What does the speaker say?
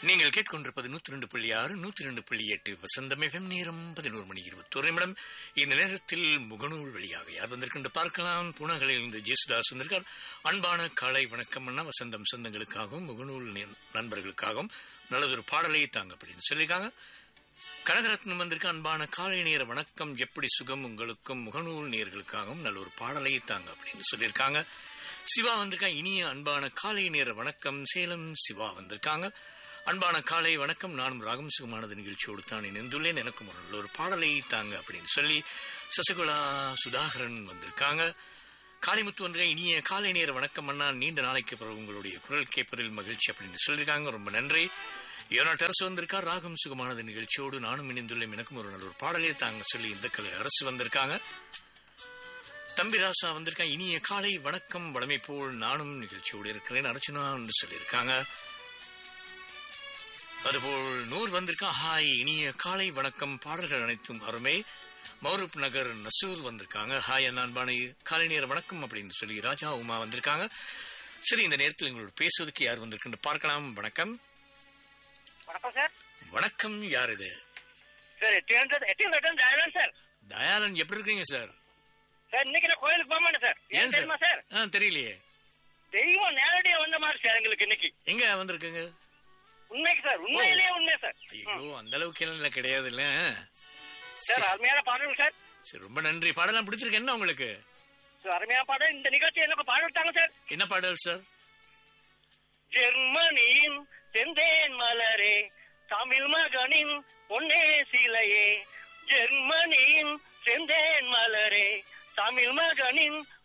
நீங்கள் கேட்கொண்டிருப்பது நூத்தி ரெண்டு புள்ளி ஆறு நூத்தி ரெண்டு புள்ளி எட்டு வசந்தம் எஃப்எம் நேரம் பதினோரு மணி இருபத்தோரு நிமிடம் இந்த நேரத்தில் முகநூல் வழியாக யார் வந்திருக்கின்ற பார்க்கலாம் புனகளில் இருந்து ஜேசுதாஸ் வந்திருக்கார் அன்பான காலை வணக்கம் அண்ணா வசந்தம் சொந்தங்களுக்காகவும் முகநூல் நே- நண்பர்களுக்காகவும் நல்லதொரு பாடலை தாங்க அப்படின்னு சொல்லியிருக்காங்க கனகரத்னம் வந்திருக்க அன்பான காலை நேர வணக்கம் எப்படி சுகம் உங்களுக்கும் முகநூல் நேர்களுக்காகவும் நல்ல ஒரு பாடலை தாங்க அப்படின்னு சொல்லியிருக்காங்க சிவா வந்திருக்காங்க இனிய அன்பான காலை நேர வணக்கம் சேலம் சிவா வந்திருக்காங்க அன்பான காலை வணக்கம் நானும் ராகம் சுகமானது நிகழ்ச்சியோடு தான் இணைந்துள்ளேன் எனக்கும் ஒரு நல்ல ஒரு பாடலை தாங்க அப்படின்னு சொல்லி சசிகுலா சுதாகரன் வந்திருக்காங்க காளிமுத்து வந்திருக்க இனிய காலை நேர வணக்கம் அண்ணா நீண்ட நாளைக்கு பிறகு உங்களுடைய குரல் கேட்பதில் மகிழ்ச்சி அப்படின்னு சொல்லியிருக்காங்க ரொம்ப நன்றி யோனாட் அரசு வந்திருக்கார் ராகம் சுகமானது நிகழ்ச்சியோடு நானும் இணைந்துள்ளேன் எனக்கும் ஒரு நல்ல ஒரு பாடலை தாங்க சொல்லி இந்த கலை அரசு வந்திருக்காங்க தம்பிராசா வந்திருக்காங்க இனிய காலை வணக்கம் வடமை போல் நானும் நிகழ்ச்சியோடு இருக்கிறேன் அர்ச்சனா என்று சொல்லியிருக்காங்க அதுபோல் நூர் வந்திருக்கான் ஹாய் இனிய காலை வணக்கம் பாடல்கள் அனைத்தும் அருமை மௌரூப் நகர் நசூர் வந்திருக்காங்க ஹாய் அன்பான காலை நேர வணக்கம் அப்படின்னு சொல்லி ராஜா உமா வந்திருக்காங்க சரி இந்த நேரத்தில் எங்களோட பேசுவதற்கு யார் வந்திருக்குன்னு பார்க்கலாம் வணக்கம் வணக்கம் சார் வணக்கம் யார் இது சார் எட்டியம் எட்டியம் கட்டம் டிரைவர் சார் தயாளன் எப்படி இருக்கீங்க சார் சார் இன்னைக்கு நான் கோயிலுக்கு போக மாட்டேன் சார் ஏன் ஏன் தெரியுமா சார் சார் ஆ தெரியலையே தெய்வம் நேரடியா வந்த மாதிரி சார் எங்களுக்கு இன்னைக்கு எங்க வந்திருக்குங்க உண்மைக்கு சார் உண்மையிலேயே உண்மை சார் ஐயோ அந்த அளவுக்கு எல்லாம் கிடையாது இல்ல சார் அருமையான பாடல் சார் சரி ரொம்ப நன்றி பாடலாம் பிடிச்சிருக்கு என்ன உங்களுக்கு சார், அருமையான பாடல் இந்த நிகழ்ச்சி எனக்கு பாட விட்டாங்க சார் என்ன பாடல் சார் ஜெர்மனியின் செந்தேன் மலரே தமிழ் மகனின் பொன்னே சிலையே ஜெர்மனியின் செந்தேன் மலரே தமிழ் மகனின்